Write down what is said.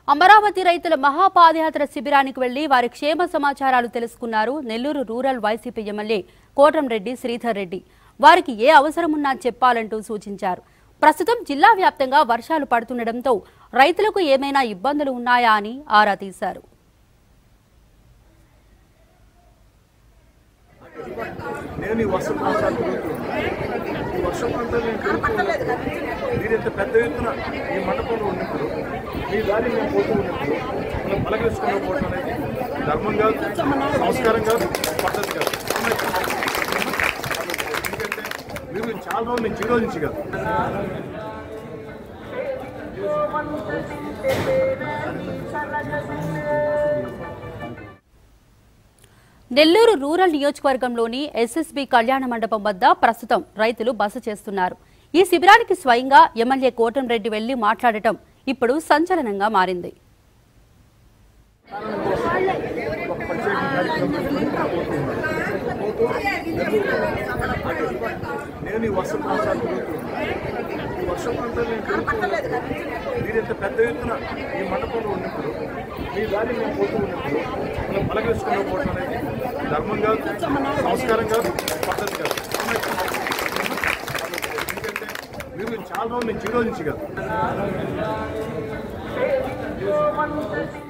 అమరావతి రైతుల మహాపాదయాత్ర శిబిరానికి వెళ్లి వారి క్షేమ సమాచారాలు తెలుసుకున్నారు Nellore rural YCP MLA Kotamreddy Sridhar Reddy వారికి ఏ అవసరమున్నా చెప్పాలంటూ సూచించారు ప్రస్తుతం జిల్లా వ్యాప్తంగా వర్షాలు పడుతుండటంతో రైతులకు ఏమైనా ఇబ్బందులు ఉన్నాయా అని ఆరా తీశారు నేను ఈ వర్షం ప్రాంతాలు తిరుగుతున్నాను ఈ వర్షం ప్రాంతాలు నేను తిరుగుతున్నాను మీరు ఇంత పెద్ద ఎత్తున ఈ మండపంలో ఉన్నప్పుడు మీ దారి మేము పోతూ ఉన్నప్పుడు మనం పలకరించుకుని పోవడం అనేది ధర్మం కాదు సంస్కారం కాదు పద్ధతి కాదు ఎందుకంటే మీరు చాలా రోజులు నుంచి ఈ రోజు నుంచి కాదు నెల్లూరు రూరల్ నియోజకవర్గంలోని ఎస్ఎస్బి కళ్యాణ మండపం వద్ద ప్రస్తుతం రైతులు బస చేస్తున్నారు ఈ శిబిరానికి స్వయంగా ఎమ్మెల్యే కోటంరెడ్డి వెళ్లి మాట్లాడటం ఇప్పుడు సంచలనంగా మారింది ఒక ప్రత్యేక కార్యక్రమం పోతూ ఉన్నాను. పోతూ నేను ఈ వర్షం ప్రాంతాలు తిరుగుతున్నాను ఈ వర్షం ప్రాంతాలు నేను తిరుగుతున్నాను మీరు ఇంత పెద్ద ఎత్తున ఈ మండపంలో ఉన్నప్పుడు మీ దారి మేము పోతూ ఉన్నప్పుడు మనం పలకరించుకుని పోవడం అనేది ధర్మం కాదు సంస్కారం కాదు పద్ధతి కాదు ఎందుకంటే మీరు చాలా రోజులు నుంచి ఈ రోజు నుంచి కాదు